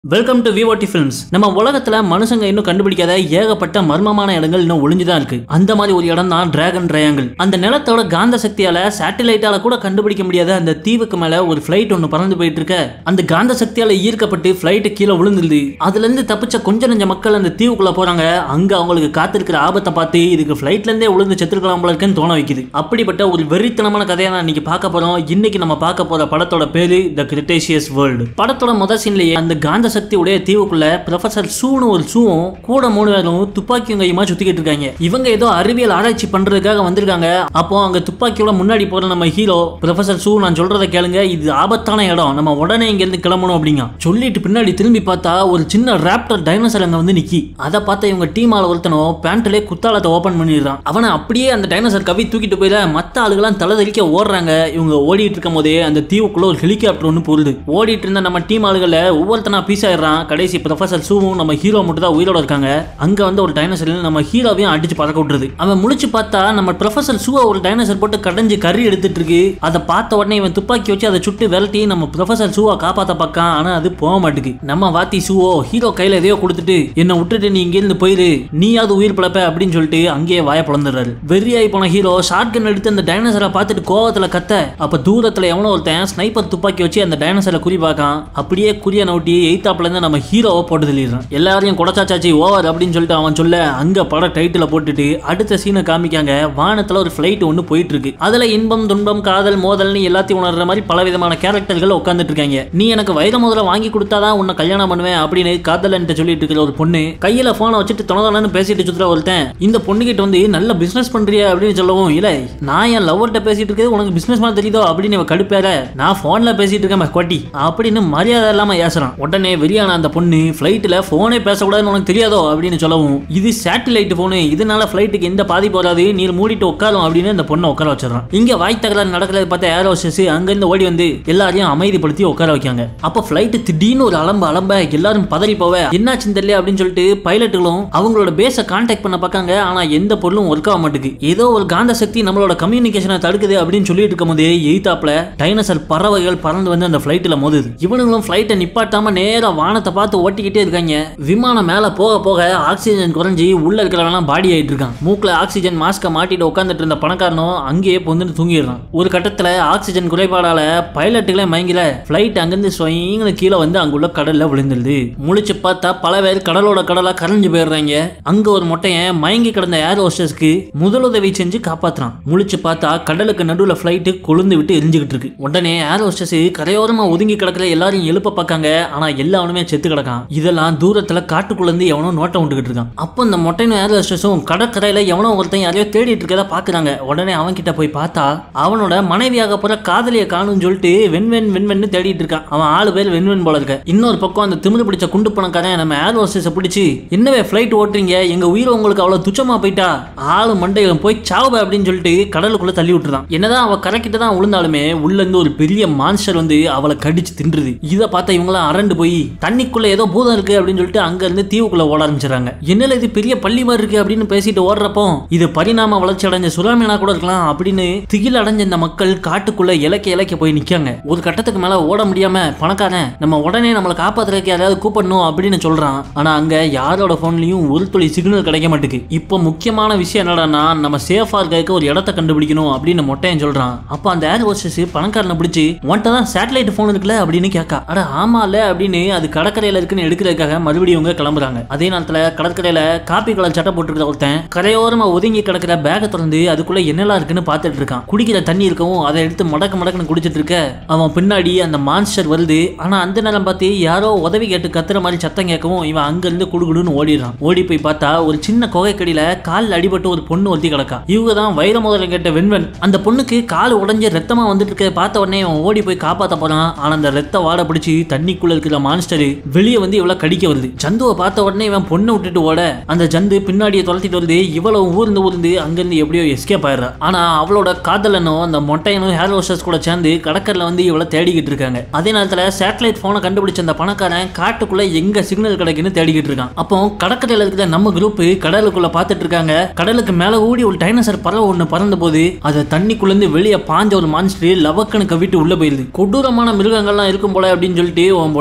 welcome to விவோடி films நம்ம உலகத்துல மனுஷங்க இன்னும் கண்டுபிடிக்காத ஏகப்பட்ட மர்மமான இடங்கள் இன்னும் ஒளிஞ்சுதான் இருக்கு அந்த மாதிரி ஒரு இடம் தான் டிராகன் ட்ரையாங்கிள் அந்த நிலத்தோட காந்த சக்தியால சேட்டலைட்டால கூட கண்டுபிடிக்க முடியாத அந்த தீவுக்கு மேல ஒரு ஃபிளைட் ஒன்று பறந்து போயிட்டு இருக்க அந்த காந்த சக்தியால ஈர்க்கப்பட்டு ஃபிளைட் கீழே விழுந்துருது அதுல இருந்து தப்பிச்ச கொஞ்ச நெஞ்ச மக்கள் அந்த தீவுக்குள்ள போறாங்க அங்க அவங்களுக்கு காத்திருக்கிற ஆபத்தை பார்த்து இதுக்கு ஃபிளைட்ல இருந்தே விழுந்து செத்துருக்கலாம் போல இருக்குன்னு தோண வைக்குது அப்படிப்பட்ட ஒரு வெறித்தனமான கதையை நான் இன்னைக்கு பார்க்க போறோம் இன்னைக்கு நம்ம பார்க்க போற படத்தோட பேரு த கிரிட்டேஷியஸ் வேர்ல்டு படத்தோட முதல் சீன்லயே அந்த காந்த சக்தி உடைய தீவுக்குள்ள ப்ரொஃபசர் சூனு ஒரு சூவும் கூட மூணு பேரும் துப்பாக்கியும் கையுமா சுத்திக்கிட்டு இருக்காங்க இவங்க ஏதோ அறிவியல் ஆராய்ச்சி பண்றதுக்காக வந்திருக்காங்க அப்போ அங்க துப்பாக்கியோட முன்னாடி போற நம்ம ஹீரோ ப்ரொஃபசர் சூ நான் சொல்றத கேளுங்க இது ஆபத்தான இடம் நம்ம உடனே இங்க இருந்து கிளம்பணும் அப்படிங்க சொல்லிட்டு பின்னாடி திரும்பி பார்த்தா ஒரு சின்ன ராப்டர் டைனோசர் அங்க வந்து நிக்கி அதை பார்த்த இவங்க டீம் ஆள ஒருத்தனும் பேண்ட்லயே குத்தாலத்தை ஓபன் பண்ணிடுறான் அவனை அப்படியே அந்த டைனோசர் கவி தூக்கிட்டு போயிட மத்த ஆளுகெல்லாம் தலை தெறிக்க ஓடுறாங்க இவங்க ஓடிட்டு இருக்கும் போதே அந்த தீவுக்குள்ள ஒரு ஹெலிகாப்டர் ஒன்று போகுது ஓடிட்டு இருந்த நம்ம டீம் ஆளுகளை ஒவ்வொருத்தனா பீஸ் ஆயிடுறான் கடைசி ப்ரொஃபசர் சூவும் நம்ம ஹீரோ மட்டும் தான் உயிரோட இருக்காங்க அங்க வந்து ஒரு டைனோசர் நம்ம ஹீரோவையும் அடிச்சு பறக்க விட்டுருது அவன் முழிச்சு பார்த்தா நம்ம ப்ரொஃபசர் சூவை ஒரு டைனோசர் போட்டு கடைஞ்சு கறி எடுத்துட்டு இருக்கு அதை பார்த்த உடனே இவன் துப்பாக்கி வச்சு அதை சுட்டு விரட்டி நம்ம ப்ரொஃபசர் சூவை காப்பாத்த பார்க்கான் ஆனா அது போக மாட்டுக்கு நம்ம வாத்தி சூவோ ஹீரோ கையில எதையோ கொடுத்துட்டு என்னை விட்டுட்டு நீ இங்கிருந்து போயிரு நீயாவது உயிர் பிழப்ப அப்படின்னு சொல்லிட்டு அங்கேயே வாய பிளந்துடுறாரு வெறியாய் போன ஹீரோ ஷார்ட் கன் எடுத்து அந்த டைனோசரை பார்த்துட்டு கோவத்துல கத்த அப்ப தூரத்துல எவனோ ஒருத்தன் ஸ்னைப்பர் துப்பாக்கி வச்சு அந்த டைனோசரை குறி பார்க்கான் அப்படியே குறிய நோட்டி எய்தாப்ல இருந்து நம்ம ஹீரோவை போட்டு தள்ளிடுறான் எல்லாரையும் குடச்சாச்சாச்சி ஓவர் அப்படின்னு சொல்லிட்டு அவன் சொல்ல அங்க பட டைட்டில போட்டுட்டு அடுத்த சீனை காமிக்காங்க வானத்துல ஒரு ஃபிளைட் ஒன்று போயிட்டு இருக்கு அதுல இன்பம் துன்பம் காதல் மோதல்னு எல்லாத்தையும் உணர்ற மாதிரி பல விதமான கேரக்டர்கள் உட்காந்துட்டு இருக்காங்க நீ எனக்கு வைர முதல்ல வாங்கி கொடுத்தாதான் உன்னை கல்யாணம் பண்ணுவேன் அப்படின்னு காதலன்ட்டு சொல்லிட்டு இருக்கிற ஒரு பொண்ணு கையில போனை வச்சுட்டு தொணதொணன்னு பேசிட்டு சுத்துற ஒருத்தன் இந்த பொண்ணு கிட்ட வந்து நல்ல பிசினஸ் பண்றியா அப்படின்னு சொல்லவும் இல்ல நான் என் லவ்வர்கிட்ட பேசிட்டு இருக்கிறது உனக்கு பிசினஸ் மாதிரி தெரியுதோ அப்படின்னு இவ கடுப்பேற நான் போன்ல பேசிட்டு இருக்கேன் கொட்டி அப்படின்னு மரியாதை இல்லாம ஏசுறான் உடனே வெளியான அந்த பொண்ணு ஃபிளைட்ல போனே பேசக்கூடாதுன்னு உனக்கு தெரியாதோ அப்படின்னு சொல்லவும் இது சேட்டலைட் போனு இதனால ஃபிளைட்டுக்கு எந்த பாதிப்பு வராது நீ மூடிட்டு உட்காரும் அப்படின்னு அந்த பொண்ணை உட்கார வச்சிடறான் இங்க வாய் தகராறு நடக்கிறத பார்த்த ஏர் ஹோஸ்டஸ் அங்கிருந்து ஓடி வந்து எல்லாரையும் அமைதிப்படுத்தி உட்கார வைக்காங்க அப்ப ஃபிளைட் திடீர்னு ஒரு அலம்ப அலம்ப எல்லாரும் பதறி போவ என்னாச்சுன்னு தெரியல அப்படின்னு சொல்லிட்டு பைலட்டுகளும் அவங்களோட பேஸை கான்டாக்ட் பண்ண பார்க்காங்க ஆனா எந்த பொருளும் ஒர்க் ஆக மாட்டுக்கு ஏதோ ஒரு காந்த சக்தி நம்மளோட கம்யூனிகேஷனை தடுக்குது அப்படின்னு சொல்லிட்டு இருக்கும் போதே எய்தாப்ல டைனோசர் பறவைகள் பறந்து வந்து அந்த ஃபிளைட்ல மோதுது இவனுங்களும் ஃபிளைட்டை நிப்பாட்டாம நேரா வானத்தை பார்த்து ஓட்டிக்கிட்டே இருக்காங்க விமானம் மேல போக போக ஆக்சிஜன் குறைஞ்சி உள்ள இருக்கிறவெல்லாம் பாடி ஆயிட்டு இருக்கான் மூக்குல ஆக்சிஜன் மாஸ்கை மாட்டிட்டு உட்காந்துட்டு இருந்த பணக்காரனும் அங்கேயே பொந்துட்டு தூங்கிடுறான் ஒரு கட்டத்துல ஆக்சிஜன் குறைபாடால பைலட்டுகளே மயங்கல ஃபிளைட் அங்கிருந்து ஸ்வயங்கன்னு கீழே வந்து அங்குள்ள கடல்ல விழுந்துருது முழிச்சு பார்த்தா பல பேர் கடலோட கடலா கரைஞ்சு போயிடுறாங்க அங்க ஒரு மொட்டையன் மயங்கி கிடந்த ஏர் ஹோஸ்டஸ்க்கு முதலுதவி செஞ்சு காப்பாத்துறான் முழிச்சு பார்த்தா கடலுக்கு நடுவுல ஃபிளைட் கொழுந்து விட்டு எரிஞ்சுக்கிட்டு இருக்கு உடனே ஏர் ஹோஸ்டஸ் கரையோரமா ஒதுங்கி கிடக்கிற எல்லாரும் எழுப்ப பார்க்காங்க ஆனா எல்லாருமே செத்து கிடக்கான் இதெல்லாம் தூரத்துல காட்டுக்குள்ள இருந்து எவனோ நோட்டம் விட்டுக்கிட்டு இருக்கான் அப்போ இந்த மொட்டையும் ஏர் ஹோஸ்டஸும் கடற்கரையில எவனோ ஒருத்தன் யாரையோ தேடிட்டு இருக்கதா பாக்குறாங்க உடனே அவன் கிட்ட போய் பார்த்தா அவனோட மனைவியாக போற காதலியை காணும்னு சொல்லிட்டு வெண்வென் வெண்வென்னு தேடிட்டு இருக்கான் அவன் ஆளு பேர் வெண்வென் போல இருக்க இன்னொரு பக்கம் அந்த திமிரு பிடிச்ச குண்டு பணக்காரன் நம்ம ஏர் ஹோஸ்டஸை பிடிச்சி என்னவே ஃபிளைட் ஓட்டுறீங்க எங்க உயிர் உங்களுக்கு அவ்வளவு துச்சமா போயிட்டா ஆளு மண்டையில போய் சாவுப அப்படின்னு சொல்லிட்டு கடலுக்குள்ள தள்ளி விட்டுறான் என்னதான் அவ கரைக்கிட்ட தான் விழுந்தாலுமே உள்ள இருந்து ஒரு பெரிய மான்ஸ்டர் வந்து அவளை கடிச்சு தின்றுது இதை பார்த்தா இவங்களாம் அரண்டு போய் தண்ணிக்குள்ள ஏதோ பூதம் இருக்கு அப்படின்னு சொல்லிட்டு அங்க இருந்து தீவுக்குள்ள ஓட ஆரம்பிச்சிடறாங்க என்னல இது பெரிய பள்ளி மாதிரி இருக்கு அப்படின்னு பேசிட்டு ஓடுறப்போ இது பரிணாம வளர்ச்சி அடைஞ்ச சுறாமீனா கூட இருக்கலாம் அப்படின்னு திகில் அடைஞ்ச இந்த மக்கள் காட்டுக்குள்ள இலக்க இலக்க போய் நிக்காங்க ஒரு கட்டத்துக்கு மேல ஓட முடியாம பணக்காரன் நம்ம உடனே நம்மளை காப்பாத்துறதுக்கு யாராவது கூப்பிடணும் அப்படின்னு சொல்றான் ஆனா அங்க யாரோட போன்லயும் ஒரு துளி சிக்னல் கிடைக்க மாட்டுக்கு இப்போ முக்கியமான விஷயம் என்னடான்னா நம்ம சேஃபா இருக்க ஒரு இடத்த கண்டுபிடிக்கணும் அப்படின்னு மொட்டையன் சொல்றான் அப்ப அந்த ஏர் ஹோஸ்டஸ் பணக்காரனை பிடிச்சி உன்கிட்ட தான் சேட்டலைட் போன் இருக்குல்ல அப்படின்னு கேட்கா அட ஆமால அப்படின்னு அது கடற்கரையில இருக்குன்னு எடுக்கிறதுக்காக மறுபடியும் இவங்க கிளம்புறாங்க அதே நேரத்துல கடற்கரையில காப்பி கலர் சட்டை போட்டுருக்க ஒருத்தன் கரையோரமா ஒதுங்கி கிடக்கிற பேக்கை திறந்து அதுக்குள்ள என்னெல்லாம் இருக்குன்னு பார்த்துட்டு இருக்கான் குடிக்கிற தண்ணி இருக்கவும் அதை எடுத்து மடக்கு மடக்குன்னு குடிச்சிட்டு இருக்க அவன் பின்னாடி அந்த மான்ஸ்டர் வருது ஆனா அந்த நேரம் பார்த்து யாரோ உதவி கேட்டு கத்துற மாதிரி சத்தம் கேட்கவும் இவன் அங்க இருந்து குடுகுடுன்னு ஓடிடுறான் ஓடி போய் பார்த்தா ஒரு சின்ன குகைக்கடியில கால் அடிபட்டு ஒரு பொண்ணு ஒருத்தி கிடக்கா இவங்க தான் வைர முதல்ல கேட்ட வெண்வன் அந்த பொண்ணுக்கு கால் உடைஞ்ச ரத்தமா வந்துட்டு இருக்க பார்த்த உடனே அவன் ஓடி போய் காப்பாத்த போறான் ஆனா அந்த ரத்த வாட பிடிச்சி தண்ணிக்குள்ள இருக்கிற மான்ஸ்டர் வெளியே வந்து இவ்வளவு கடிக்க வருது ஜந்துவை பார்த்த உடனே இவன் பொண்ணை விட்டுட்டு ஓட அந்த ஜந்து பின்னாடியே துரத்திட்டு வருது இவ்வளவு ஊர்ந்து ஊர்ந்து அங்கிருந்து எப்படியோ எஸ்கேப் ஆயிடுறா ஆனா அவளோட காதலனும் அந்த மொட்டையனும் ஹேர் ஹோஸ்டர்ஸ் கூட சேர்ந்து கடற்கரையில வந்து இவளை தேடிக்கிட்டு இருக்காங்க அதே நேரத்துல சேட்டலைட் போனை கண்டுபிடிச்ச அந்த பணக்காரன் காட்டுக்குள்ள எங்க சிக்னல் கிடைக்குன்னு தேடிக்கிட்டு இருக்கான் அப்போ கடற்கரையில இருக்கிற நம்ம குரூப் கடலுக்குள்ள பார்த்துட்டு இருக்காங்க கடலுக்கு மேல ஊடி ஒரு டைனோசர் பறவை ஒண்ணு பறந்த போது அது தண்ணிக்குள்ள இருந்து வெளியே பாஞ்ச ஒரு மான்ஸ்டர் லவக்கனு கவிட்டு உள்ள போயிருது கொடூரமான மிருகங்கள்லாம் இருக்கும் போல அப்படின்னு சொல்லிட்டு உன் பொண்டாட்டி உயிரை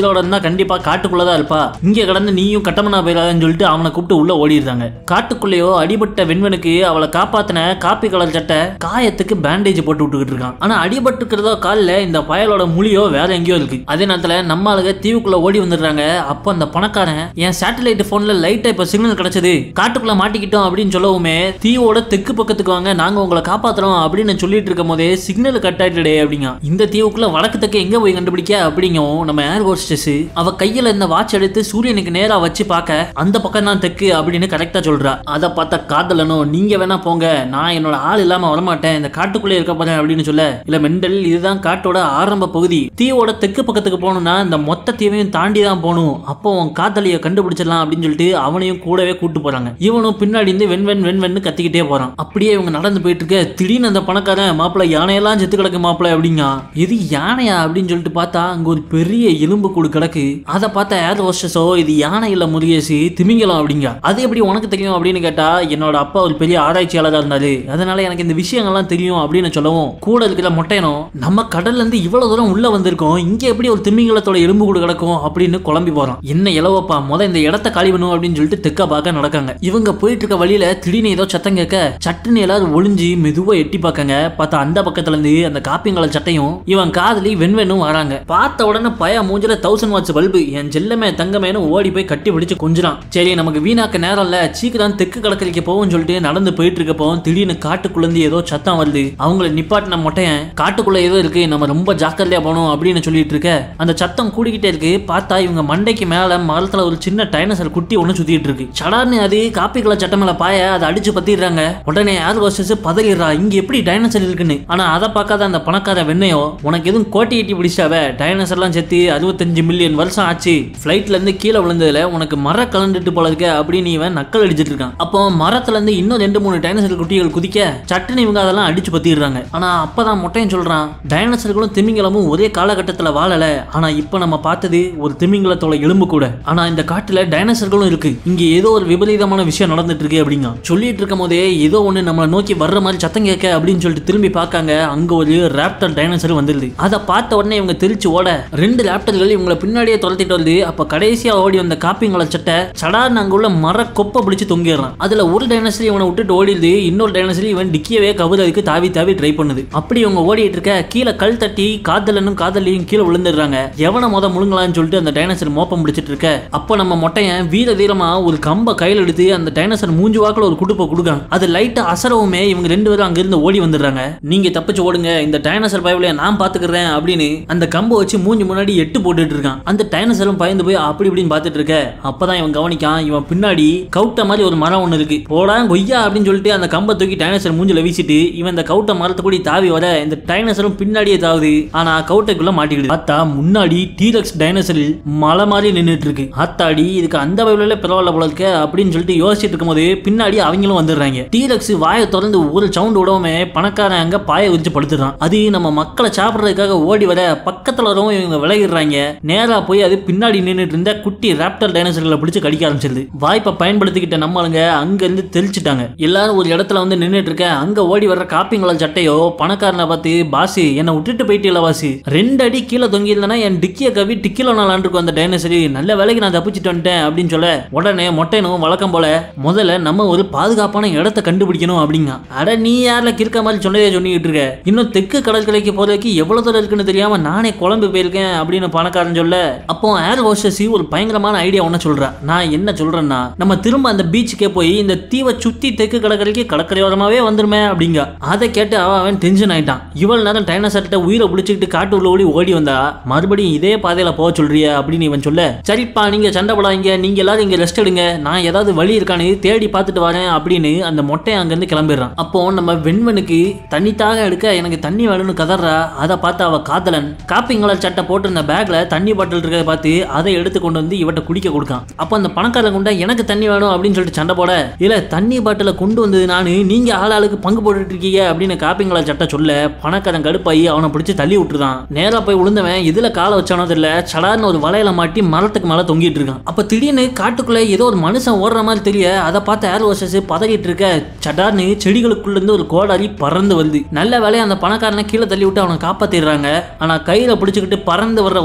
உயிரோட இருந்தா கண்டிப்பா காட்டுக்குள்ளதான் இருப்பா இங்க கடந்து நீயும் கட்டமனா போயிடாதன்னு சொல்லிட்டு அவனை கூப்பிட்டு உள்ள ஓடிடுறாங்க காட்டுக்குள்ளேயோ அடிபட்ட வெண்வனுக்கு அவளை காப்பாத்தின காப்பி கலர் சட்டை காயத்துக்கு பேண்டேஜ் போட்டு விட்டுக்கிட்டு இருக்கான் ஆனா அடிபட்டுக்கிறதோ காலில் இந்த பயலோட முழியோ வேற எங்கேயோ இருக்கு அதே நேரத்துல நம்ம ஆளுங்க தீவுக்குள்ள ஓடி வந்துடுறாங்க அப்போ அந்த பணக்காரன் என் சேட்டலைட் போன்ல லைட்டா இப்ப சிக்னல் கிடைச்சது காட்டுக்குள்ள மாட்டிக்கிட்டோம் அப்படின்னு சொல்லவுமே தீவோட தெற்கு பக்கத்துக்கு வாங்க நாங்க உங்களை காப்பாத்துறோம் அப்படின்னு சொல்லிட்டு இருக்கும் போதே சிக்னல் கட் ஆயிட்டுடே அப்படிங்க இந்த தீவுக்குள்ள வடக்கு தெற்கு எங்க போய் கண்டுபிடிக்க அப்படிங்கவும் நம்ம ஏர் ஹோஸ்டஸ் அவ கையில இந்த வாட்ச் எடுத்து சூரியனுக்கு நேரா வச்சு பார்க்க அந்த பக்கம் தான் தெற்கு அப்படின்னு கரெக்டா சொல்றா அதை பார்த்தா காதலனும் நீங்க வேணா போங்க நான் என்னோட ஆள் இல்லாம வரமாட்டேன் இந்த காட்டுக்குள்ளே இருக்க போறேன் அப்படின்னு சொல்ல இல்ல மெண்டல் இதுதான் காட்டோட ஆரம்ப பகுதி தீவோட தெற்கு பக்கத்துக்கு போகணும்னா இந்த மொத்த தீவையும் தாண்டி தான் போகணும் அப்போ உன் காதலியை கண்டுபிடிச்சிடலாம் அப்படின்னு சொல்லிட்டு அவனையும் கூடவே கூட்டு போறாங்க இவனும் பின்னாடி இருந்து வெண் வெண் வெண் வெண்ணு கத்திக்கிட்டே போறான் அப்படியே இவங்க நடந்து போயிட்டு இருக்க திடீர்னு அந்த பணக்காரன் மாப்பிள்ள யானையெல்லாம் செத்து கிடக்கு மாப்பிள்ள அப்படிங்க இது யானையா அப்படின்னு சொல்லிட்டு பார்த்தா அங்க ஒரு பெரிய எலும்பு கூடு கிடக்கு அதை பார்த்தா ஏர் ஹோஸ்டஸோ இது யானை இல்ல முருகேசி திமிங்கலம் அப்படிங்க அது எப்படி உனக்கு தெரியும் அப்படின்னு கேட்டா என்னோட அப்பா ஒரு பெரிய ஆராய்ச்சியாளராக இருந்தாரு அதனால எனக்கு இந்த விஷயங்கள்லாம் தெரியும் அப்படின்னு சொல்லவும் கூட இருக்கிற மொட்டையனும் நம்ம கடல்ல இருந்து இவ்வளவு தூரம் உள்ள வந்திருக்கோம் இங்க எப்படி ஒரு திமிங்கலத்தோட எலும்பு கூடு கிடக்கும் அப்படின்னு குழம்பி போறான் என்ன இலவப்பா முத இந்த இடத்த காலி பண்ணும் அப்படின்னு சொல்லிட்டு தெக்க பார்க்க நடக்காங்க இவங்க போயிட்டு இருக்க வழியில திடீர்னு ஏதோ சத்தம் கேட்க சட்டுன்னு எல்லாரும் ஒளிஞ்சு மெதுவா எட்டி பார்க்காங்க பார்த்தா அந்த பக்கத்துல இருந்து அந்த காப்பிங்கல சட்டையும் இவன் காதலி வெண்வெண்ணும் வராங்க பார்த்த உடனே பய மூஞ்சில தௌசண்ட் வாட்ஸ் பல்பு என் செல்லமே தங்கமேனு ஓடி போய் கட்டி பிடிச்சு கொஞ்சிறான் சரி நமக்கு வீணாக்க நேரம் இல்ல சீக்கிரம் தெற்கு கடற்கரைக்கு போவோம்னு சொல்லிட்டு நடந்து போயிட்டு இருக்கப்போ திடீர்னு காட்டுக்குள்ள இருந்து ஏதோ சத்தம் வருது அவங்கள நிப்பாட்டின மொட்டையன் காட்டுக்குள்ள ஏதோ இருக்கு நம்ம ரொம்ப ஜாக்கிரதையா போகணும் அப்படின்னு சொல்லிட்டு இருக்க அந்த சத்தம் கூடிக்கிட்டே இருக்கு பார்த்தா இவங்க மண்டைக்கு மேல மரத்துல ஒரு சின்ன டைனசர் குட்டி ஒண்ணு சுத்திட்டு இருக்கு சடார்னு அது காப்பி கலர் சட்டை மேல பாய அதை அடிச்சு பத்திடுறாங்க உடனே ஏர் ஹோஸ்டஸ் பதறிடுறா இங்க எப்படி டைனசர் இருக்குன்னு ஆனா அதை பார்க்காத அந்த பணக்கார வெண்ணையோ உனக்கு எதுவும் கோட்டி எட்டி பிடிச்சாவ டைனசர்லாம் சேர்த்து அறுபத்தஞ்சு மில்லியன் வருஷம் ஆச்சு ஃபிளைட்ல இருந்து கீழே விழுந்ததுல உனக்கு மர கலந்துட்டு போல இருக்க அப்படின்னு இவன் நக்கல் அடிச்சிட்டு இருக்கான் அப்போ மரத்துல இருந்து இன்னும் ரெண்டு மூணு டைனசர் குட்டிகள் குதிக்க சட்டுன்னு இவங்க அதெல்லாம் அடிச்சு பத்திடுறாங்க ஆனா அப்பதான் மொட்டையன் சொல்றான் டைனசர்களும் திமிங்கலமும் ஒரே காலகட்டத்துல வாழல ஆனா இப்ப நம்ம பார்த்தது ஒரு திமிங்கலத்தோட எலும்பு கூட ஆனா இந்த காட்டுல டைனசர்களும் இருக்கு இங்க ஏதோ ஒரு விபரீதமான விஷயம் நடந்துட்டு இருக்கு அப்படிங்க சொல்லிட்டு இருக்கும் போதே ஏதோ ஒண்ணு நம்மளை நோக்கி வர்ற மாதிரி சத்தம் கேட்க அப்படின்னு சொல்லிட்டு திரும்பி பார்க்காங்க அங்க ஒரு ராப்டர் டைனசர் வந்துருது அதை பார்த்த உடனே இவங்க தெரிச்சு ஓட ரெண்டு ராப்டர்கள் இவங்களை பின்னாடியே துரத்திட்டு வருது அப்ப கடைசியா ஓடி வந்த காப்பிங்கள சட்டை சடார்னு அங்க உள்ள மர கொப்பை பிடிச்சு தொங்கிடுறான் அதுல ஒரு டைனசரி இவனை விட்டுட்டு ஓடிடுது இன்னொரு டைனசரி இவன் டிக்கியவே கவுறதுக்கு தாவி தாவி ட்ரை பண்ணுது அப்படி இவங்க ஓடிட்டு இருக்க கீழே கல் தட்டி காதலனும் காதலியும் கீழே விழுந்துடுறாங்க எவனை முத முழுங்கலாம்னு சொல்லிட்டு அந்த டைனசர் மோப்பம் பிடிச்சிட்டு இருக்க அப்போ நம்ம மொட்டையன் வீர தீரமா ஒரு கம்ப கையில் எடுத்து அந்த டைனசர் மூஞ்சி வாக்குல ஒரு குடுப்பை கொடுக்கான் அது லைட்டா அசரவுமே இவங்க ரெண்டு பேரும் அங்கிருந்து ஓடி வந்துடுறாங்க நீங்க தப்பிச்சு ஓடுங்க இந்த டைனசர் பயவிலைய நான் பாத்துக்கிறேன் அப்படின்னு அந்த கம்பை வச்சு மூஞ்சி முன்னாடி எட்டு போட்டுட்டு இருக்கான் அந்த டைனசரும் பயந்து போய் அப்படி இப்படின்னு பார்த்துட்டு இருக்க அப்பதான் இவன் கவனிக்கான் இவன் பின்னாடி கவுட்ட மாதிரி ஒரு மரம் ஒன்று இருக்கு போடா கொய்யா அப்படின்னு சொல்லிட்டு அந்த கம்பை தூக்கி டைனசர் மூஞ்சில வீசிட்டு இவன் இந்த கவுட்ட மரத்தை கூடி தாவி வர இந்த டைனசரும் பின்னாடியே தாவுது ஆனா கவுட்டைக்குள்ள மாட்டிக்கிடுது பார்த்தா முன்னாடி டீரக்ஸ் டைனசரில் மலை மாதிரி நின்னுட்டு இருக்கு ஆத்தாடி இதுக்கு அந்த வயவுல பரவாயில்ல போல இருக்க அப்படின்னு சொல்லிட்டு யோசிச்சுட்டு இருக்கும்போது பின்னாடி அவங்களும் வந்துடுறாங்க டீரக்ஸ் வாயை திறந்து ஒரு சவுண்ட் விடவுமே பணக்காரன் அங்க பாய விரிச்சு படுத்துறான் அது நம்ம மக்களை சாப்பிடுறதுக்காக ஓடி வர பக்கத்துல வரவும் இவங்க விலகிடுறாங்க நேரா போய் அது பின்னாடி நின்னுட்டு இருந்த குட்டி ராப்டர் டைனோசர்களை பிடிச்சு கடிக்க ஆரம்பிச்சிருது வாய்ப்பை பயன்படுத்திக்கிட்ட நம்மளுங்க அங்க இருந்து தெளிச்சிட்டாங்க எல்லாரும் ஒரு இடத்துல வந்து நின்னுட்டு இருக்க அங்க ஓடி வர்ற காப்பிங்கள சட்டையோ பணக்காரனை பார்த்து பாசி என்னை விட்டுட்டு போயிட்டீங்களா பாசி ரெண்டு அடி கீழே தொங்கி இருந்தனா என் டிக்கிய கவி டிக்கில நாளாண்டுருக்கும் அந்த டைனோசரி நல்ல வேலைக்கு நான் தப்பிச்சுட்டு வந்துட்டேன் அப்படின்னு சொல்ல உடனே மொட்டைனும் வழக்கம் போல முதல்ல நம்ம ஒரு பாதுகாப்பான இடத்த கண்டுபிடிக்கணும் அப்படிங்க அட நீ யாரில் கிறுக்க மாதிரி சொன்னதே சொல்லிக்கிட்டு இருக்க இன்னும் தெற்கு கடற்கரைக்கு போறதுக்கு எவ்வளவு தூரம் இருக்குன்னு தெரியாம நானே குழம்பு போயிருக்கேன் அப்படின்னு பணக்காரன் சொல்ல அப்போ ஏர் ஹோஸ்டஸி ஒரு பயங்கரமான ஐடியா ஒன்று சொல்றா நான் என்ன சொல்றேன்னா நம்ம திரும்ப அந்த பீச்சுக்கே போய் இந்த தீவை சுத்தி தெற்கு கடற்கரைக்கு கடற்கரையோரமாவே வந்துருமே அப்படிங்க அதை கேட்டு அவன் அவன் டென்ஷன் ஆயிட்டான் இவ்வளவு நேரம் டைனோசர்ட்ட உயிரை பிடிச்சிக்கிட்டு காட்டு உள்ள ஓடி ஓடி வந்தா மறுபடியும் இதே பாதையில போக சொல்றிய அப்படின்னு இவன் சொல்ல சரிப்பா நீங்க சண்டை போடாதீங்க நீங்க எல்லாரும் இங்க ரெஸ்ட் எடுங்க நான் ஏதாவது வழி இருக்கான்னு தேடி பார்த்துட்டு வரேன் அப்படின்னு அந்த மொட்டை அங்கிருந்து கிளம்பிடுறான் அப்போ நம்ம வெண்வனுக்கு தண்ணித்தாக எடுக்க எனக்கு தண்ணி வேணும்னு கதறா அதை பார்த்து அவ காதலன் காப்பிங்களர் சட்டை போட்டிருந்த பேக்ல தண்ணி பாட்டில் இருக்கிறத பார்த்து அதை எடுத்து கொண்டு வந்து இவட்ட குடிக்க கொடுக்கான் அப்போ அந்த பணக்காரன் கொண்ட எனக்கு தண்ணி வேணும் அப்படின்னு சொல்லிட்டு சண்டை போட இல்ல தண்ணி பாட்டில கொண்டு வந்தது நானு நீங்க ஆளாளுக்கு பங்கு போட்டுட்டு இருக்கீங்க அப்படின்னு காப்பிங்களர் சட்டை சொல்ல பணக்காரன் கடுப்பாயி அவனை பிடிச்சு தள்ளி விட்டுருதான் நேரா போய் விழுந்தவன் இதுல காலை வச்சானோ தெரியல சடார்னு ஒரு வலையில மாட்டி மரத்துக்கு மேல தொங்கிட்டு இருக்கான் அப்ப திடீர்னு காட்டுக்குள்ள ஏதோ ஒரு மனுஷன் ஓடுற மாதிரி தெரிய அதை பார்த்து ஏர் ஹோஸ்டஸ் பதறிட்டு இருக்க சடார்னு செடிகளுக்குள்ள இருந்து ஒரு கோடாரி பறந்து வருது நல்ல வேலையை அந்த பணக்காரனை கீழே தள்ளி விட்டு அவனை காப்பாத்திடுறாங்க ஆனா கையில பிடிச்சுக்கிட்டு பறந்து வர்ற ஒருத்தன்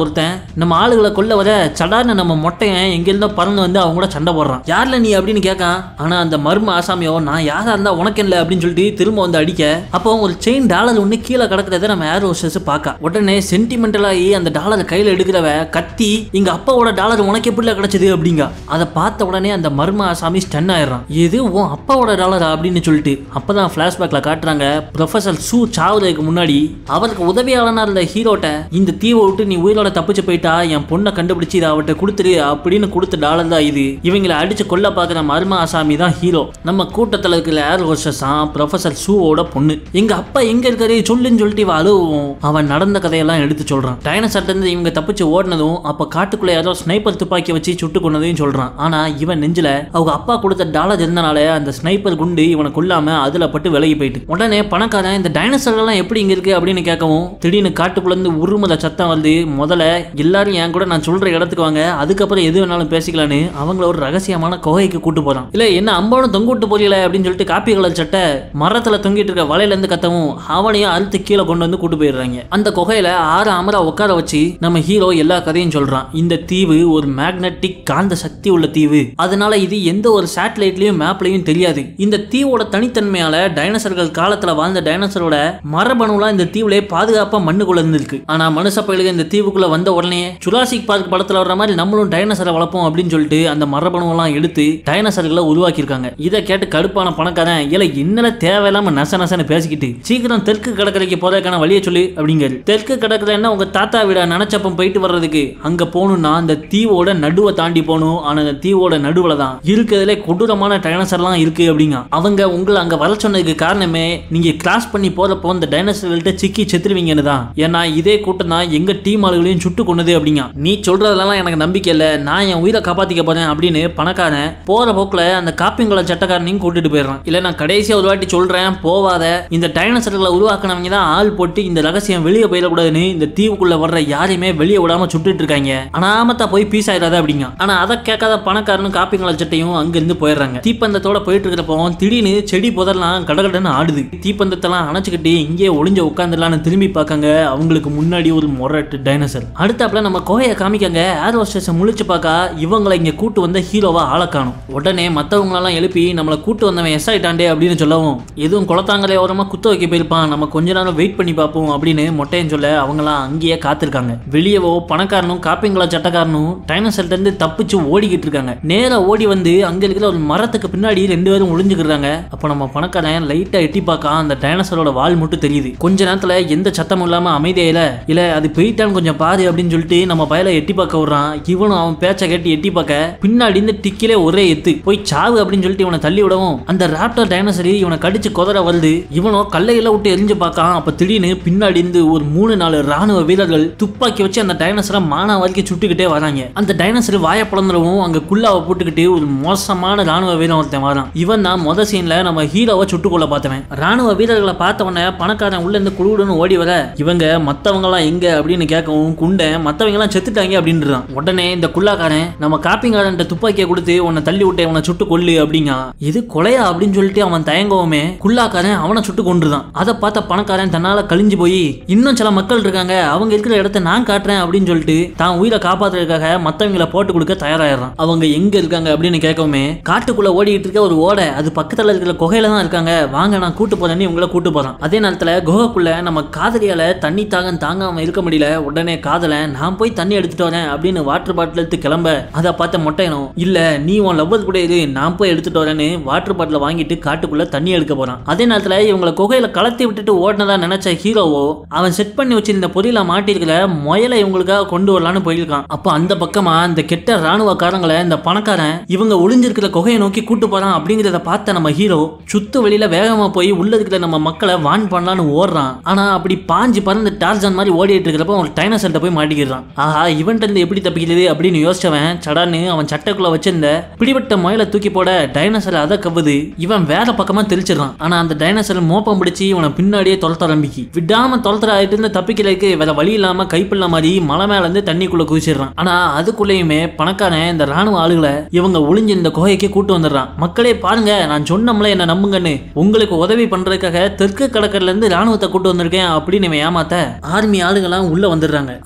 நம்ம ஆளுகளை கொல்ல வர சடார்னு நம்ம மொட்டையன் எங்கிருந்தோ பறந்து வந்து அவங்க கூட சண்டை போடுறான் யார்ல நீ அப்படின்னு கேட்கான் ஆனா அந்த மர்ம ஆசாமியோ நான் யாரா இருந்தா உனக்கு இல்லை அப்படின்னு சொல்லிட்டு திரும்ப வந்து அடிக்க அப்போ ஒரு செயின் டாலர் ஒன்று கீழே கிடக்கிறத நம்ம ஏர் ஹோஸ்டர்ஸ் பார்க்க உடனே சென்டிமெண்டலாகி அந்த டாலரை கையில் எடுக்கிறவ கத்தி எங்க அப்பாவோட டாலர் உனக்கு எப்படி கிடைச்சது அப்படிங்க அதை பார்த்த உடனே அந்த மர்ம ஆசாமி ஸ்டன் ஆயிடுறான் இது உன் அப்பாவோட டாலரா அப்படின்னு சொல்லிட்டு அப்பதான் ஃபிளாஷ்பேக்ல காட்டுறாங்க ப்ரொஃபசர் சூ சாவுறதுக்கு முன்னாடி அவருக்கு உதவியாளனா இருந்த ஹீரோட்ட இந்த தீவை விட்டு நீ உயிரோட தப்பிச்சு போயிட்டா என் பொண்ணை கண்டுபிடிச்சு இதை அவட்ட கொடுத்துரு அப்படின்னு கொடுத்த டாலர் தான் இது இவங்களை அடிச்சு கொல்ல பார்க்குற மர்ம ஆசாமி தான் ஹீரோ நம்ம கூட்டத்தில் இருக்கிற ஏர் ஹோஸ்டஸ் தான் ப்ரொஃபசர் சூவோட பொண்ணு எங்க அப்பா எங்க இருக்காரு சொல்லுன்னு சொல்லிட்டு இவ அழுவும் அவன் நடந்த கதையெல்லாம் எடுத்து சொல்றான் டைனசர்ட்ட இருந்து இவங்க தப்பிச்சு ஓடினதும் அப்ப காட்டுக்குள்ள யாரோ ஸ்னைப்பர் துப்பாக்கி வச்சு சுட்டு கொண்டதையும் சொல்றான் ஆனா இவன் நெஞ்சில அவங்க அப்பா கொடுத்த டாலர் இருந்தனால அந்த ஸ்னைப்பர் குண்டு இவனை கொல்லாம அதுல பட்டு விலகி போயிட்டு உடனே பணக்காரன் இந்த டைனோசர் எல்லாம் எப்படி இங்க இருக்கு அப்படின்னு கேட்கவும் திடீர்னு காட்டுக்குள்ள இருந்து உருமுத சத்தம் வந்து முதல்ல எல்லாரும் என் கூட நான் சொல்ற இடத்துக்கு வாங்க அதுக்கப்புறம் எது வேணாலும் பேசிக்கலான்னு அவங்கள ஒரு ரகசியமான குகைக்கு கூட்டு போறான் இல்ல என்ன அம்போனும் தொங்க விட்டு போறீல அப்படின்னு சொல்லிட்டு காப்பி கலர் சட்டை மரத்துல தொங்கிட்டு இருக்க வலையில இருந்து கத்தவும் அவனையும் அறுத்து கீழே கொண்டு வந்து கூட்டு போயிடுறாங்க அந்த குகையில ஆறு அமரா உட்கார வச்சு நம்ம ஹீரோ எல்லா கதையும் சொல்றான் இந்த தீவு ஒரு மேக்னெட்டிக் காந்த சக்தி உள்ள தீவு அதனால இது எந்த ஒரு சேட்டலைட்லயும் மேப்லயும் தெரியாது இந்த தீவோட தனித்தன்மையால டைனோசர்கள் காலத்துல வாழ்ந்த டைனோசரோட மரபணுலாம் இந்த தீவுல பாதுகாப்பா மண்ணுக்குள்ள இருந்திருக்கு ஆனா மனுஷ பயிலுக இந்த தீவுக்குள்ள வந்த உடனே சுராசிக் பார்க் படத்துல வர்ற மாதிரி நம்மளும் டைனோசரை வளர்ப்போம் அப்படின்னு சொல்லிட்டு அந்த மரபணுவெல்லாம் எடுத்து டைனோசர்களை உருவாக்கியிருக்காங்க இதை கேட்டு கடுப்பான பணக்காரன் இல்ல என்னல தேவையில்லாம நச நசன்னு பேசிக்கிட்டு சீக்கிரம் தெற்கு கடற்கரைக்கு போறதுக்கான வழியை சொல்லு அப்படிங்கிறாரு தெற்கு கடற்கரைன்னா உங்க தாத்தா வீட நினைச்சப்பம் போயிட்டு வர்றதுக்கு அங்க போகணும்னா அந்த தீவோட நடுவை தாண்டி போகணும் ஆனா அந்த தீவோட நடுவுல தான் இருக்கிறதுல கொடூரமான டைனோசர்லாம் இருக்கு அப்படிங்க அவங்க உங்களை அங்க வர சொன்னதுக்கு காரணமே நீங்க கிராஸ் பண்ணி போறப்போ இந்த டைனோசர்கள்ட்ட சிக்கி செத்துருவீங்கன்னு தான் ஏன்னா இதே கூட்டம் தான் எங்க டீம் ஆளுகளையும் சுட்டு கொண்டது அப்படிங்க நீ சொல்றதெல்லாம் எனக்கு நம்பிக்கை இல்லை நான் என் உயிரை காப்பாத்திக்க போறேன் அப்படின்னு பணக்காரன் போற போக்குல அந்த காப்பிங்குள சட்டக்காரனையும் கூட்டிட்டு போயிடுறான் இல்ல நான் கடைசியா ஒரு வாட்டி சொல்றேன் போவாத இந்த டைனோசர்களை உருவாக்குனவங்க தான் ஆள் போட்டு இந்த ரகசியம் வெளியே போயிடக்கூடாதுன்னு இந்த தீவுக்குள்ள வர்ற யாரையுமே வெளியே விடாம சுட்டுட்டு இருக்காங்க அனாமத்தா போய் பீஸ் ஆயிடாத அப்படிங்க ஆனா அதை கேட்காத பணக்காரனும் காப்பிங்கள சட்டையும் அங்கிருந்து போயிடுறாங்க தீப்பந்தத்தோட போயிட்டு இருக்கிறப்போ திடீர்னு செடி புதர்லாம் கடகடன்னு ஆடுது தீப்பந்தத்தெல்லாம் அணைச்சுக்கிட்டு இங்கே ஒளிஞ்ச உட்காந்துலான்னு திரும்பி பார்க்காங்க அவங்களுக்கு முன்னாடி ஒரு மொரட்டு டைனோசர் அடுத்தாப்புல நம்ம கோகையை காமிக்காங்க ஏர் ஹோஸ்டஸை முழிச்சு பார்க்க இவங்களை இங்க கூட்டு வந்த ஹீரோவா ஆளை காணும் உடனே மத்தவங்களெல்லாம் எழுப்பி நம்மளை கூட்டு வந்தவன் எஸ் ஆயிட்டாண்டே அப்படின்னு சொல்லவும் எதுவும் குளத்தாங்கலே ஓரமா குத்த வைக்க போயிருப்பான் நம்ம கொஞ்ச நேரம் வெயிட் பண்ணி பார்ப்போம் அப்படின்னு மொட்டையன் சொல்ல அவங்களாம் அங்கேயே காத்திருக்காங்க வெளியவோ பணக்காரனும் காப்பிங்களா சட்டக்காரனும் டைனோசர்ட்ட இருந்து தப்பிச்சு ஓடிக்கிட்டு இருக்காங்க நேரா ஓடி வந்து அங்க இருக்கிற ஒரு மரத்துக்கு பின்னாடி ரெண்டு பேரும் ஒளிஞ்சுக்கிறாங்க அப்ப நம்ம பணக்காரன் லைட்டா எட்டி பார்க்க அந்த டைனோசரோட வால் மட்டும் தெரியுது கொஞ்ச நேரத்துல எந்த சத்தமும் இல்லாம அமைதியில இல்ல அது போயிட்டான்னு கொஞ்சம் பாரு அப்படின்னு சொல்லிட்டு நம்ம பயல எட்டி பார்க்க விடுறான் இவனும் அவன் பேச்ச கேட்டு எட்டி பார்க்க பின்னாடி இந்த டிக்கிலே ஒரே எத்து போய் சாவு அப்படின்னு சொல்லிட்டு இவனை தள்ளி விடவும் அந்த ராப்டர் டைனோசரி இவனை கடிச்சு குதற வருது இவனோ கல்லையில விட்டு எரிஞ்சு பார்க்கான் அப்ப திடீர்னு பின்னாடி இருந்து ஒரு மூணு நாலு ராணுவ வீரர்கள் துப்பாக்கி வச்சு அந்த டைனோசரை மானா வரைக்கும் சுட்டுக்கிட்டே வராங்க அந்த டைனோசர் வாய பிளந்துடவும் அங்க குல்லாவை போட்டுக்கிட்டு ஒரு மோசமான ராணுவ வீரன் ஒருத்தன் வரான் இவன் தான் முத சீன்ல நம்ம ஹீரோவை சுட்டு கொள்ள பார்த்தவன் ராணுவ வீரர்களை பார்த்தவன பணக்காரன் உள்ள இருந்து குழுவுடன் ஓடி வர இவங்க மத்தவங்க எல்லாம் எங்க அப்படின்னு கேட்கவும் குண்டன் மத்தவங்க எல்லாம் செத்துட்டாங்க அப்படின்றான் உடனே இந்த குல்லாக்காரன் நம்ம காப்பிங்காரன் துப்பாக்கியை கொடுத்து உன்னை தள்ளி விட்டு அவனை சுட்டு கொல்லு அப்படிங்க இது கொலையா அப்படின்னு சொல்லிட்டு அவன் தயங்கவுமே குல்லாக்காரன் அவனை சுட்டு கொண்டுதான் அதை பார்த்த பணக்காரன் தன்னால கழிஞ்சு போய் இன்னும் சில மக்கள் இருக்காங்க அவங்க இருக்கிற இடத்த நான் காட்டுறேன் அப்படின்னு சொல்லிட்டு தான் உயிரை காப்பாத்துறதுக்காக மத்தவங்களை போட்டு கொடுக்க தயாராயிடுறான் அவங்க எங்க இருக்காங்க அப்படின்னு கேட்கவுமே காட்டுக்குள்ள ஓடிட்டு இருக்க ஒரு ஓடை அது பக்கத்துல இருக்கிற குகையில தான் இருக்காங்க வாங்க நான் கூட்டு போறேன்னு உங்களை கூட்டு போறான் அதே நேரத்துல குகைக்குள்ள நம்ம காதலியால தண்ணி தாகம் தாங்காம இருக்க முடியல உடனே காதல நான் போய் தண்ணி எடுத்துட்டு வரேன் அப்படின்னு வாட்டர் பாட்டில் எடுத்து கிளம்ப அதை பார்த்த மொட்டையனும் இல்ல நீ உன் லவ்வர் கூட இரு நான் போய் எடுத்துட்டு வரேன்னு வாட்டர் பாட்டில வாங்கிட்டு காட்டுக்குள்ள தண்ணி எடுக்க போறான் அதே நேரத்துல இவங்களை குகையில கலத்தி விட்டுட்டு ஓடினதா நினைச்ச ஹீரோவோ அவன் செட் பண்ணி வச்சிருந்த பொரியல மாட்டிருக்கிற முயலை இவங்களுக்காக கொண்டு வரலான்னு போயிருக்கான் அப்போ அந்த பக்கமா இந்த கெட்ட ராணுவக்காரங்களை இந்த பணக்காரன் இவங்க ஒளிஞ்சிருக்கிற குகையை நோக்கி கூட்டு போறான் அப்படிங்கிறத பார்த்த நம்ம ஹீரோ சுத்து வெளியில வேகமா போய் உள்ள இருக்கிற நம்ம மக்களை வான் பண்ணலான்னு ஓடுறான் ஆனா அப்படி பாஞ்சு பறந்து டார்ஜான் மாதிரி ஓடிட்டு இருக்கிறப்ப ஒரு டைனோசர்ட்ட போய் மாட்டிக்கிறான் ஆஹா இவன்ட்ட இருந்து எப்படி தப்பிக்கிறது அப்படின்னு யோசிச்சவன் சடான்னு அவன் சட்டைக்குள்ள வச்சிருந்த பிடிபட்ட முயலை தூக்கி போட டைனோசர் அதை கவ்வுது இவன் வேற பக்கமா தெளிச்சிடறான் ஆனா அந்த டைனோசர் மோப்பம் பிடிச்சி இவனை பின்னாடியே துரத்த ஆரம்பிக்கு விடாம துரத்துற ஆயிட்டு இருந்து தப்பிக்கிறதுக்கு வேற வழி இல்லாம கைப்பிள்ள மாதிரி மலை மேல இருந்து தண்ணிக்குள்ள குதிச்சிடுறான் ஆனா அதுக்குள்ளேயுமே பணக்காரன் இந்த ராணுவ ஆளுகளை இவங்க ஒளிஞ்சு இந்த குகைக்கு கூட்டு வந்துடுறான் மக்களே பாருங்க நான் சொன்னோம்ல என்ன நம்புங்கன்னு உங்களுக்கு உதவி பண்றதுக்காக தெற்கு கடற்கரையில இருந்து ராணுவத்தை கூட்டு வந்திருக்கேன் அப்படின்னு இவன் ஏமாத்த ஆர்மி ஆளுங்கெல்லாம் உள்ள வந்துடுறாங்க ஆனா அவங்க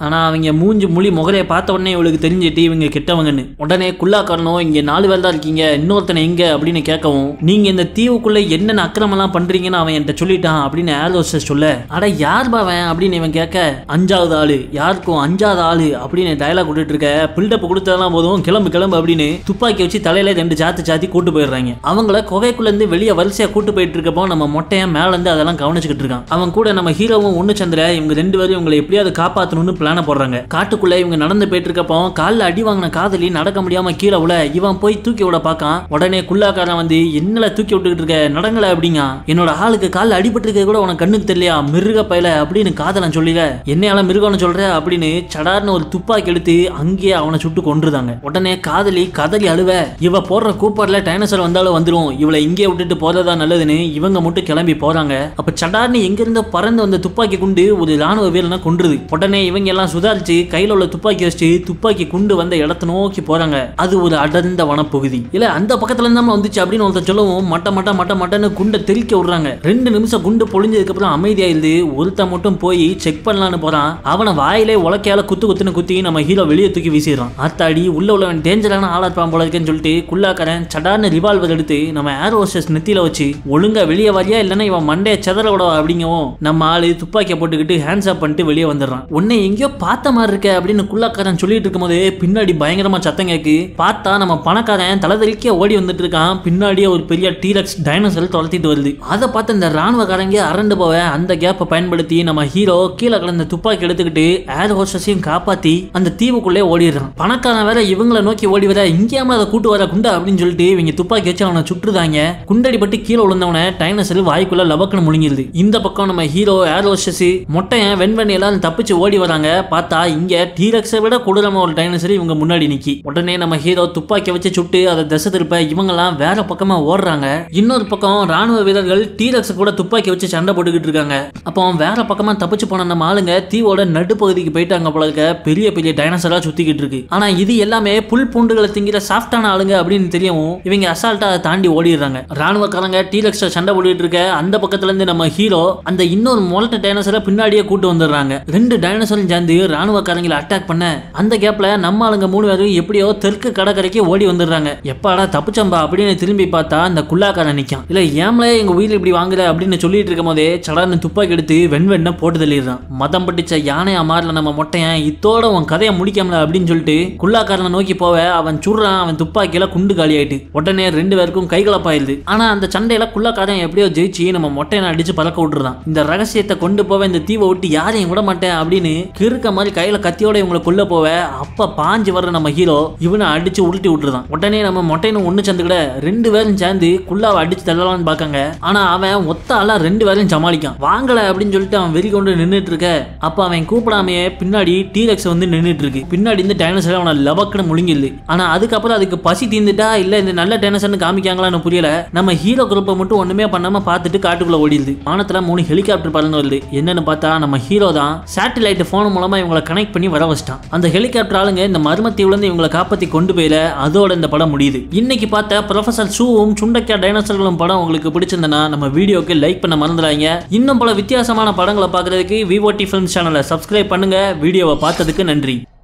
இவங்க மூஞ்சி முழி முகரைய பார்த்த உடனே இவளுக்கு தெரிஞ்சிட்டு இவங்க கெட்டவங்கன்னு உடனே குல்லாக்காரனும் இங்க நாலு பேர் தான் இருக்கீங்க இன்னொருத்தனை எங்க அப்படின்னு கேட்கவும் நீங்க இந்த தீவுக்குள்ள என்னென்ன அக்கிரமெல்லாம் பண்றீங்கன்னு அவன் என்கிட்ட சொல்லிட்டான் அப்படின்னு ஏர் ஹோஸ்டஸ் சொல்ல அட யார் பாவன் அப்படின்னு இவன் கேட்க அஞ்சாவது ஆளு யாருக்கும் அஞ்சாவது ஆளு அப்படின்னு டயலாக் விட்டுட்டு இருக்க பில்டப் கொடுத்ததெல்லாம் போதும் கிளம்பு கிளம்பு அப்படின்னு துப்பாக்கி வச்சு தலையில ரெண்டு சாத்து சாத்தி கூட்டு போயிடுறாங்க அவங்கள குகைக்குள்ள இருந்து வெளியே வரிசையா கூட்டு போயிட்டு இருக்கப்போ நம்ம மொட்டையன் மேல இருந்து அதெல்லாம் கவனிச்சுக்கிட்டு இருக்கான் அவன் கூட நம்ம ஹீரோவும் ஒண்ணு சந்திர இவங்க ரெண்டு பேரும் இவங்களை எப்படியாவது காப்பாத்தணும்னு பிளான போடுறாங்க காட்டுக்குள்ள இவங்க நடந்து போயிட்டு இருக்கப்போ கால்ல அடி வாங்கின காதலி நடக்க முடியாம கீழே விழ இவன் போய் தூக்கி விட பார்க்கான் உடனே குல்லாக்காரன் வந்து என்னல தூக்கி விட்டுக்கிட்டு இருக்க நடங்கல அப்படிங்க என்னோட ஆளுக்கு கால்ல அடிபட்டிருக்க கூட உனக்கு கண்ணுக்கு தெரியலையா மிருக பயல அப்படின்னு காதலன் சொல்லிட என்னையால மிருகம்னு சொல்ற அப்படின்னு சடார்னு ஒரு துப்பாக்கி எடுத்து அங்கேயே அவனை சுட்டு கொன்றுதாங்க உடனே காதலி கதறி அழுவ இவ போடுற கூப்பாடுல டைனோசர் வந்தாலும் வந்துரும் இவளை இங்கே விட்டுட்டு போறதா நல்லதுன்னு இவங்க மட்டும் கிளம்பி போறாங்க அப்ப சடார்னு எங்க இருந்தோ பறந்து வந்த துப்பாக்கி குண்டு ஒரு ராணுவ வீரனை கொன்றுது உடனே இவங்க எல்லாம் சுதாரிச்சு கையில உள்ள துப்பாக்கி வச்சு துப்பாக்கி குண்டு வந்த இடத்த நோக்கி போறாங்க அது ஒரு அடர்ந்த வனப்பகுதி இல்ல அந்த பக்கத்துல இருந்தாம வந்துச்சு அப்படின்னு ஒருத்தர் சொல்லவும் மட்ட மட்ட மட்ட மட்டன்னு குண்டை தெளிக்க விடுறாங்க ரெண்டு நிமிஷம் குண்டு பொழிஞ்சதுக்கு அப்புறம் அமைதியாயிருது ஒருத்தன் மட்டும் போய் செக் பண்ணலான்னு போறான் அவனை வாயிலே உலக்கையால குத்து குத்துன்னு குத்தி நம்ம ஹீரோ வெளியே தூக்கி வீசிடுறான் ஆத்தாடி உள்ள உள்ளவன் டேஞ்சரான ஆளா இருப்பான் போல இருக்கேன்னு சொல்லிட்டு குல்லாக்காரன் சடார்னு ரிவால்வர் எடுத்து நம்ம ஏர் ஹோஸ்டஸ் நெத்தியில வச்சு ஒழுங்கா வெளியே வரியா இல்லைன்னா இவன் மண்டைய செதற விடவா அப்படிங்கவும் நம்ம ஆளு துப்பாக்கியை போட்டுக்கிட்டு ஹேண்ட்ஸ் அப் பண்ணிட்டு வெளியே வந்துடுறான் உன்னை எங்கேயோ பார்த்த மாதிரி இருக்க அப்படின்னு குல்லாக்காரன் சொல்லிட்டு இருக்கும்போது பின்னாடி பயங்கரமா சத்தம் கேக்கு பார்த்தா நம்ம பணக்காரன் தலைதறிக்க ஓடி வந்துட்டு இருக்கான் பின்னாடியே ஒரு பெரிய டீலக்ஸ் டைனோசர் துரத்திட்டு வருது அதை பார்த்து இந்த ராணுவக்காரங்க அரண்டு போவ அந்த கேப்பை பயன்படுத்தி நம்ம ஹீரோ கீழே கிடந்த துப்பாக்கி எடுத்துக்கிட்டு ஏர் ஹோஸ்டஸையும் காப்பாத்தி அந்த தீவுக்குள்ளே ஓடிடுறான் பணக்காரன் வேற இவங்களை நோக்கி ஓடி வர இங்கேயாம அதை கூட்டு வர குண்டா அப்படின்னு சொல்லிட்டு இவங்க துப்பாக்கி வச்சு அவனை சுட்டுதாங்க குண்டடிப்பட்டு கீழே விழுந்தவனை டைனோசர் வாய்க்குள்ள லபக்குன்னு முழுங்கிருது இந்த பக்கம் நம்ம ஹீரோ ஏர் ஹோஸ்டஸ் மொட்டையன் வெண்வெண்ணி எல்லாரும் தப்பிச்சு ஓடி வராங்க பார்த்தா இங்க டீரக்ஸை விட கொடூரமா ஒரு டைனோசர் இவங்க முன்னாடி நிக்கி உடனே நம்ம ஹீரோ துப்பாக்கி வச்சு சுட்டு அதை திசை திருப்ப இவங்கெல்லாம் வேற பக்கமா ஓடுறாங்க இன்னொரு பக்கம் ராணுவ வீரர்கள் டீரக்ஸ் கூட துப்பாக்கி வச்சு சண்டை போட்டுக்கிட்டு இருக்காங்க அப்போ வேற பக்கமா தப்பிச்சு போன நம்ம ஆளுங்க தீவோட நடுப்பகுதிக்கு போயிட்டாங்க போல இருக்க பெரிய பெரிய டைனோசரா சுத்திக்கிட்டு இருக்கு ஆனா இது எல்லாமே புல் பூண்டுகளை திங்கிற சாஃப்டான ஆளுங்க அப்படின்னு தெரியவும் இவங்க அசால்ட்டா அதை தாண்டி ஓடிடுறாங்க ராணுவக்காரங்க டீரக்ஸ் சண்டை போட்டுக்கிட்டு இருக்க அந்த பக்கத்துல இருந்து நம்ம ஹீரோ அந்த இன்னொரு மொலட்ட டைனோசரை பின்னாடியே கூட்டு வந்துடுறாங்க ரெண்டு டைனோசரும் சேர்ந்து ராணுவக்காரங்களை அட்டாக் பண்ண அந்த கேப்ல நம்ம ஆளுங்க மூணு பேரும் எப்படியோ தெற்கு கடற்கரைக்கு ஓடி வந்துடுறாங்க எப்பாடா தப்புச்சம்பா அப்படின்னு திரும்பி பார்த்தா அந்த குல்லாக்காரன் நிக்கான் இல்ல ஏம்ல எங்க உயிர் இப்படி வாங்குற அப்படின்னு சொல்லிட்டு இருக்கும் போதே சடார்னு துப்பாக்கி எடுத்து வெண்வெண்ண போட்டு தள்ளிடுறான் மதம் பட்டிச்ச யானையா மாறல நம்ம மொட்டையன் இத்தோட உன் கதையை முடிக்காமல அப்படின்னு சொல்லிட்டு குல்லாக்காரனை நோக்கி போவ அவன் சுடுறான் அவன் துப்பாக்கியில குண்டு காலி ஆயிட்டு உடனே ரெண்டு பேருக்கும் கைகலப்பாயிருது ஆனா அந்த சண்டையில குல்லாக்காரன் எப்படியோ ஜெயிச்சு நம்ம மொட்டையனை அடிச்சு பறக்க விட்டுறான் இந்த ரகசியத்தை கொண்டு போவ இந்த தீவை விட்டு யாரையும் விட மாட்டேன் அப்படின்னு கிறுக்க மாதிரி கையில கத்தியோட இவங்களை கொல்ல போவ அப்ப பாஞ்சு வர்ற நம்ம ஹீரோ இவனை அடிச்சு உருட்டி விட்டுறான் உடனே நம்ம மொட்டையனும் ஒண்ணு சேர்ந்துக்கிட ரெண்டு பேரும் சேர்ந்து குல்லாவை அடிச்சு தள்ளலாம்னு பார்க்காங்க ஆனா அவன் ஒத்த ஆளா ரெண்டு பேரையும் சமாளிக்கான் வாங்கல அப்படின்னு சொல்லிட்டு அவன் வெறி கொண்டு நின்னுட்டு இருக்க அப்ப அவன் கூப்பிடாமையே பின்னாடி டீரெக்ஸ் வந்து நின்னுட்டு இருக்கு பின்னாடி இந்த டைனோசர் அவனை லபக்குன்னு முழுங்கிடுது ஆனா அதுக்கப்புறம் அதுக்கு பசி தீர்ந்துட்டா இல்ல இந்த நல்ல டைனோசர்னு காமிக்காங்களான்னு புரியல நம்ம ஹீரோ குரூப்பை மட்டும் ஒண்ணுமே பண்ணாம பார்த்துட்டு காட்டுக்குள்ள ஓடிடுது வானத்துல மூணு ஹெலிகாப்டர் பறந்து வருது என்னன்னு பார்த்தா நம்ம ஹீரோ தான் சேட்டலைட் போன் மூலமா இவங்களை கனெக்ட் பண்ணி வர வச்சிட்டான் அந்த ஹெலிகாப்டர் ஆளுங்க இந்த மர்மத்தீவுல இருந்து இவங்களை காப்பாத்தி கொண்டு போயில அதோட இந்த படம் முடியுது இன்னைக்கு பார்த்த ப்ரொஃபசர் ஷூவும் சுண்டக்கா டைனோசர்களும் படம் உங்களுக்கு பிடிச்சிருந்தனா நம்ம வீடியோக்கு லைக் பண்ண மறந்துடாதீங்க இன்னும் பல வித்தியாசமான படங்களை பார்க்கறதுக்கு விவோடி ஃபிலிம்ஸ் சேனலை சப்ஸ்கிரைப் பண்ணுங்க வீடியோவை பார்த்ததுக்கு நன்றி